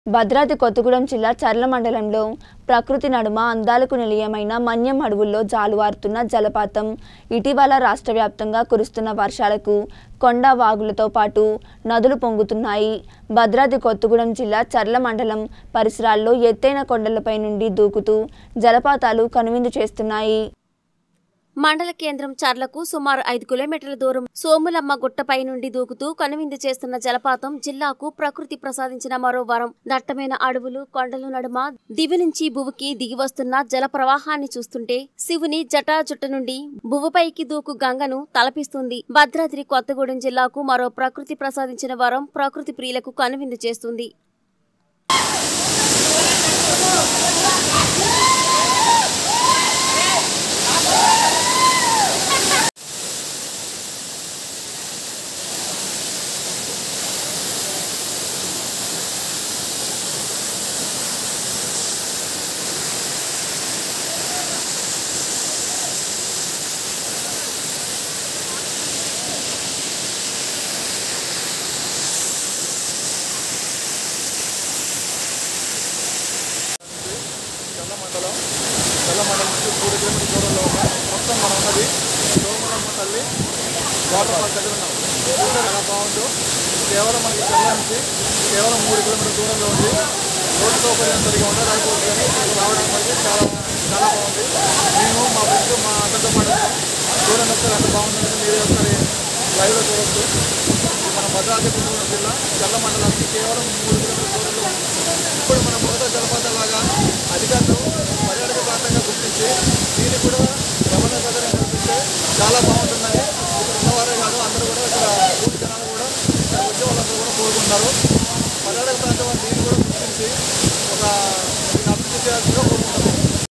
భద్రాద్రి కొత్తగూడెం జిల్లా చర్ల మండలంలో ప్రకృతి నడుమ అందాలకు నిలయమైన మన్యం అడవుల్లో జాలువారుతున్న జలపాతం ఇటీవల రాష్ట్ర వ్యాప్తంగా కురుస్తున్న వర్షాలకు కొండ వాగులతో పాటు నదులు పొంగుతున్నాయి భద్రాద్రి కొత్తగూడెం జిల్లా చర్ల మండలం పరిసరాల్లో ఎత్తైన కొండలపై నుండి దూకుతూ జలపాతాలు కనువిందు చేస్తున్నాయి మండల కేంద్రం చర్లకు సుమారు ఐదు కిలోమీటర్ల దూరం సోములమ్మ గుట్టపై నుండి దూకుతూ కనువిందు చేస్తున్న జలపాతం జిల్లాకు ప్రకృతి ప్రసాదించిన మరో వరం దట్టమైన అడవులు కొండల నడుమ దివి నుంచి భువికి దిగి వస్తున్న జల ప్రవాహాన్ని చూస్తుంటే శివుని జటాజుట్ట నుండి భువపైకి దూకు గంగను తలపిస్తుంది భద్రాద్రి కొత్తగూడెం జిల్లాకు మరో ప్రకృతి ప్రసాదించిన వరం ప్రకృతి ప్రియులకు కనువిందు చేస్తుంది చల్ల మండలం చల్ల మండలం నుంచి మూడు కిలోమీటర్ దూరంలో ఉన్న మొత్తం మనం ఉన్నది సోమరమ్మ తల్లి వాటర్ పార్క్ దగ్గర ఉన్నాం చూడండి ఎలా బాగుందో కేవలం మనకి చల్ల నుంచి కేవలం మూడు కిలోమీటర్ దూరంలో ఉంది రోడ్డు సౌకర్యం సరిగా ఉండడానికి కానీ ఇక్కడికి రావడానికి మనకి చాలా చాలా బాగుంది మేము మా ఫ్రెండ్స్ మా అక్కడితో పాటు చూడండి ఒకసారి అంత బాగుందని మీరే ఒకసారి లైవ్లో చూడవచ్చు ఇది మన భద్రాద్రి కొత్తగూడెం జిల్లా చల్ల మండలానికి కేవలం మూడు కిలోమీటర్ దూరంలో ఉంది